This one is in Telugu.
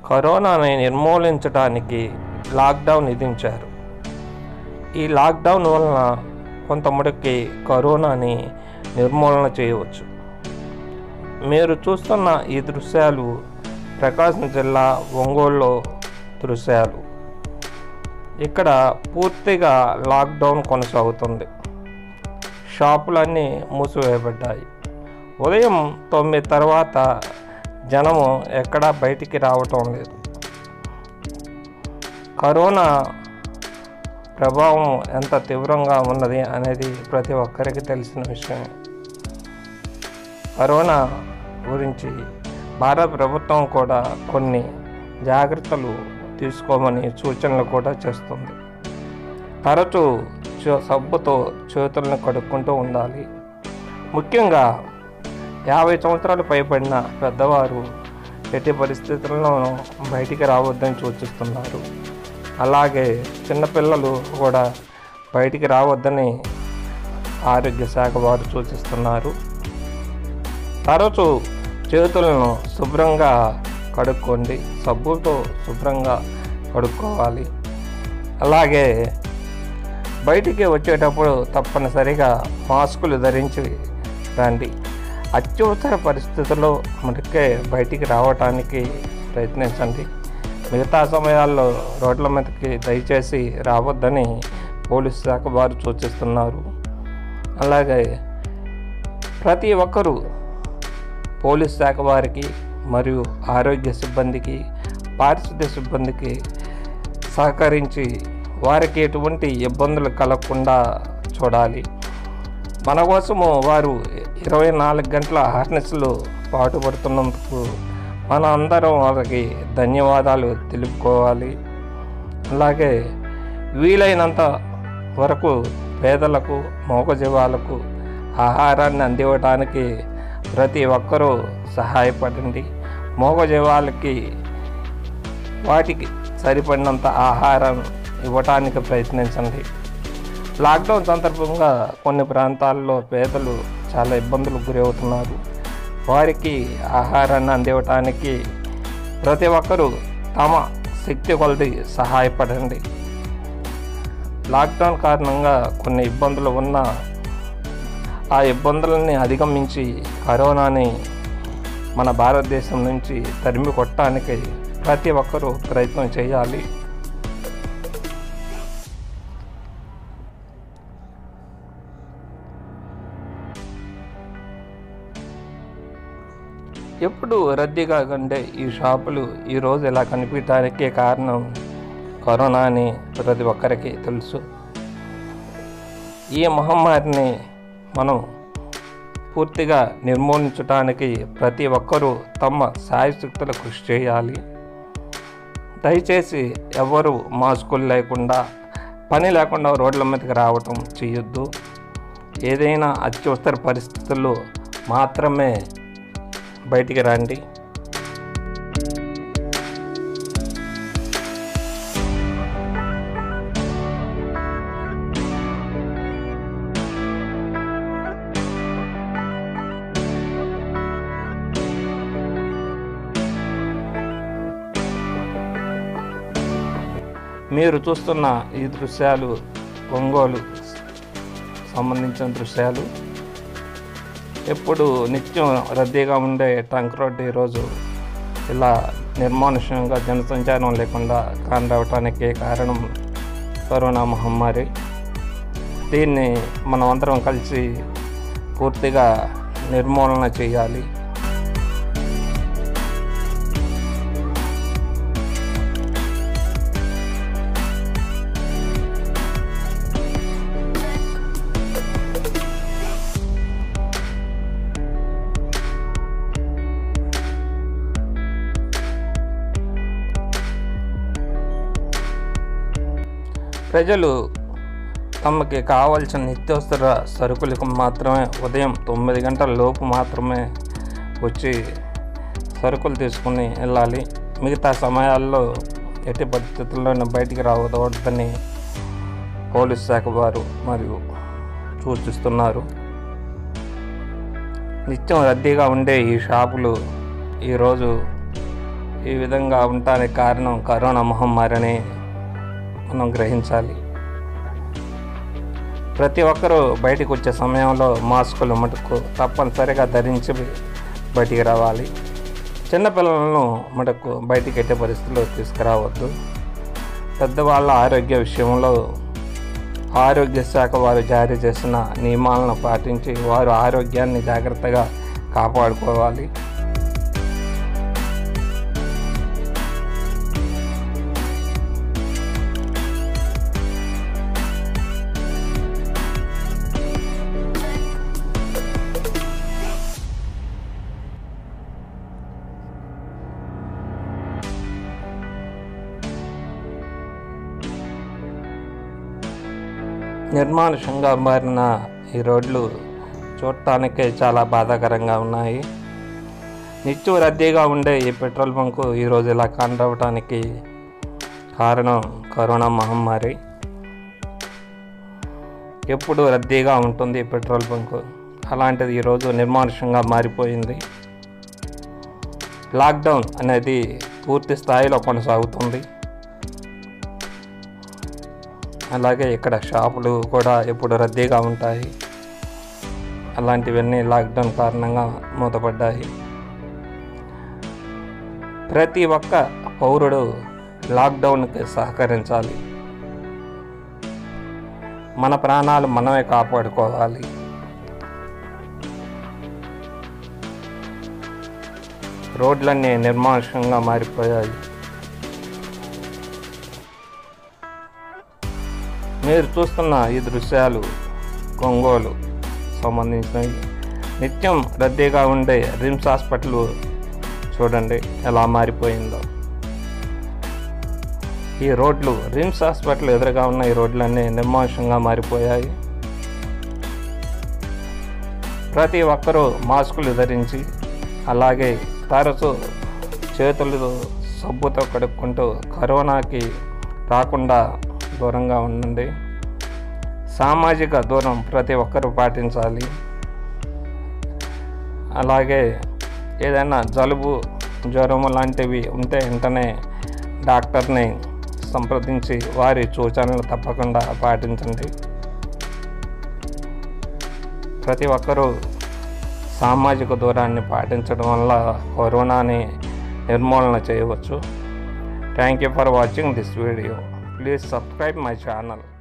కరోనాని నిర్మూలించడానికి లాక్డౌన్ విధించారు ఈ లాక్డౌన్ వలన కొంతమటుకి కరోనాని నిర్మూలన చేయవచ్చు మీరు చూస్తున్న ఈ దృశ్యాలు ప్రకాశం జిల్లా ఒంగోలులో దృశ్యాలు ఇక్కడ పూర్తిగా లాక్డౌన్ కొనసాగుతుంది షాపులన్నీ మూసివేయబడ్డాయి ఉదయం తొమ్మిది తర్వాత జనము ఎక్కడా బయటికి రావటం లేదు కరోనా ప్రభావం ఎంత తీవ్రంగా ఉన్నది అనేది ప్రతి ఒక్కరికి తెలిసిన విషయమే కరోనా గురించి భారత ప్రభుత్వం కూడా కొన్ని జాగ్రత్తలు తీసుకోమని సూచనలు కూడా చేస్తుంది తరచూ చే- సబ్బుతో చేతులను కడుక్కుంటూ ఉండాలి ముఖ్యంగా యాభై సంవత్సరాలు పైబడిన పెద్దవారు ఎట్టి పరిస్థితుల్లోనూ బయటికి రావద్దని సూచిస్తున్నారు అలాగే చిన్నపిల్లలు కూడా బయటికి రావద్దని ఆరోగ్య శాఖ వారు సూచిస్తున్నారు తరచూ చేతులను శుభ్రంగా కడుక్కోండి సబ్బుతో శుభ్రంగా కడుక్కోవాలి అలాగే బయటికి వచ్చేటప్పుడు తప్పనిసరిగా మాస్కులు ధరించి రండి అత్యవసర పరిస్థితుల్లో మనకే బయటికి రావటానికి ప్రయత్నించండి మిగతా సమయాల్లో రోడ్ల మీదకి దయచేసి రావద్దని పోలీస్ శాఖ వారు సూచిస్తున్నారు అలాగే ప్రతి ఒక్కరూ పోలీస్ శాఖ వారికి మరియు ఆరోగ్య సిబ్బందికి పారిశుద్ధ్య సిబ్బందికి సహకరించి వారికి ఎటువంటి ఇబ్బందులు కలగకుండా చూడాలి మన కోసము వారు ఇరవై నాలుగు గంటల హార్నెస్లు పాటుపడుతున్నందుకు మన అందరం వారికి ధన్యవాదాలు తెలుపుకోవాలి అలాగే వీలైనంత వరకు పేదలకు మోగజీవాలకు ఆహారాన్ని అందివ్వటానికి ప్రతి ఒక్కరూ సహాయపడండి మోగజీవాలకి వాటికి సరిపడినంత ఆహారం ఇవ్వటానికి ప్రయత్నించండి లాక్డౌన్ సందర్భంగా కొన్ని ప్రాంతాల్లో పేదలు చాలా ఇబ్బందులకు గురవుతున్నారు వారికి ఆహారాన్ని అందివ్వటానికి ప్రతి ఒక్కరూ తమ శక్తి కొలది సహాయపడండి లాక్డౌన్ కారణంగా కొన్ని ఇబ్బందులు ఉన్నా ఆ ఇబ్బందులని అధిగమించి కరోనాని మన భారతదేశం నుంచి తరిమి కొట్టడానికి ప్రతి ఒక్కరూ ప్రయత్నం చేయాలి ఎప్పుడు రద్దీగా ఉండే ఈ షాపులు ఈరోజు ఇలా కనిపించడానికి కారణం కరోనా అని ప్రతి ఒక్కరికి తెలుసు ఈ మహమ్మారిని మనం పూర్తిగా నిర్మూలించడానికి ప్రతి ఒక్కరూ తమ సాయశక్తుల కృషి చేయాలి దయచేసి ఎవరు మాస్కులు లేకుండా పని లేకుండా రోడ్ల మీదకి రావటం చేయొద్దు ఏదైనా అత్యవసర పరిస్థితుల్లో మాత్రమే బయటికి రండి మీరు చూస్తున్న ఈ దృశ్యాలు ఒంగోలు సంబంధించిన దృశ్యాలు ఎప్పుడు నిత్యం రద్దీగా ఉండే ట్రంక్ రోడ్డు ఈరోజు ఇలా నిర్మానుష్యంగా జనసంచారం లేకుండా కానరావటానికి కారణం కరోనా మహమ్మారి దీన్ని మనం అందరం కలిసి పూర్తిగా నిర్మూలన చేయాలి ప్రజలు తమకి కావాల్సిన నిత్యావసర సరుకులకు మాత్రమే ఉదయం తొమ్మిది గంటల లోపు మాత్రమే వచ్చి సరుకులు తీసుకుని వెళ్ళాలి మిగతా సమయాల్లో ఎట్టి పరిస్థితుల్లోనూ బయటికి రావద్దని పోలీస్ శాఖ వారు మరియు సూచిస్తున్నారు నిత్యం రద్దీగా ఉండే ఈ షాపులు ఈరోజు ఈ విధంగా ఉండటానికి కారణం కరోనా మహమ్మారిని మనం గ్రహించాలి ప్రతి ఒక్కరూ బయటికి వచ్చే సమయంలో మాస్కులు మటుకు తప్పనిసరిగా ధరించి బయటికి రావాలి చిన్నపిల్లలను మటుకు బయటికి ఎట్టే పరిస్థితుల్లో తీసుకురావద్దు పెద్దవాళ్ళ ఆరోగ్య విషయంలో ఆరోగ్య శాఖ వారు జారీ చేసిన నియమాలను పాటించి వారు ఆరోగ్యాన్ని జాగ్రత్తగా కాపాడుకోవాలి నిర్మానుషంగా మారిన ఈ రోడ్లు చూడటానికే చాలా బాధాకరంగా ఉన్నాయి నిత్యం రద్దీగా ఉండే ఈ పెట్రోల్ బంకు ఈరోజు ఇలా కాండవటానికి కారణం కరోనా మహమ్మారి ఎప్పుడు రద్దీగా ఉంటుంది ఈ పెట్రోల్ బంకు అలాంటిది ఈరోజు నిర్మానుషంగా మారిపోయింది లాక్డౌన్ అనేది పూర్తి స్థాయిలో కొనసాగుతుంది అలాగే ఇక్కడ షాపులు కూడా ఎప్పుడు రద్దీగా ఉంటాయి అలాంటివన్నీ లాక్డౌన్ కారణంగా మూతపడ్డాయి ప్రతి ఒక్క పౌరుడు లాక్డౌన్కి సహకరించాలి మన ప్రాణాలు మనమే కాపాడుకోవాలి రోడ్లన్నీ నిర్మానుషంగా మారిపోయాయి మీరు చూస్తున్న ఈ దృశ్యాలు కొంగోలు సంబంధించినవి నిత్యం రద్దీగా ఉండే రిమ్స్ హాస్పిటల్ చూడండి ఎలా మారిపోయిందో ఈ రోడ్లు రిమ్స్ హాస్పిటల్ ఎదురుగా ఉన్న ఈ రోడ్లన్నీ నిర్మానుషంగా మారిపోయాయి ప్రతి ఒక్కరూ మాస్కులు ధరించి అలాగే తరచు చేతులు సబ్బుతో కడుక్కుంటూ కరోనాకి రాకుండా దూరంగా ఉండండి సామాజిక దూరం ప్రతి ఒక్కరూ పాటించాలి అలాగే ఏదైనా జలుబు జ్వరము లాంటివి ఉంటే వెంటనే డాక్టర్ని సంప్రదించి వారి సూచనలు తప్పకుండా పాటించండి ప్రతి ఒక్కరూ సామాజిక దూరాన్ని పాటించడం వల్ల కరోనాని నిర్మూలన చేయవచ్చు thank you for watching this video please subscribe my channel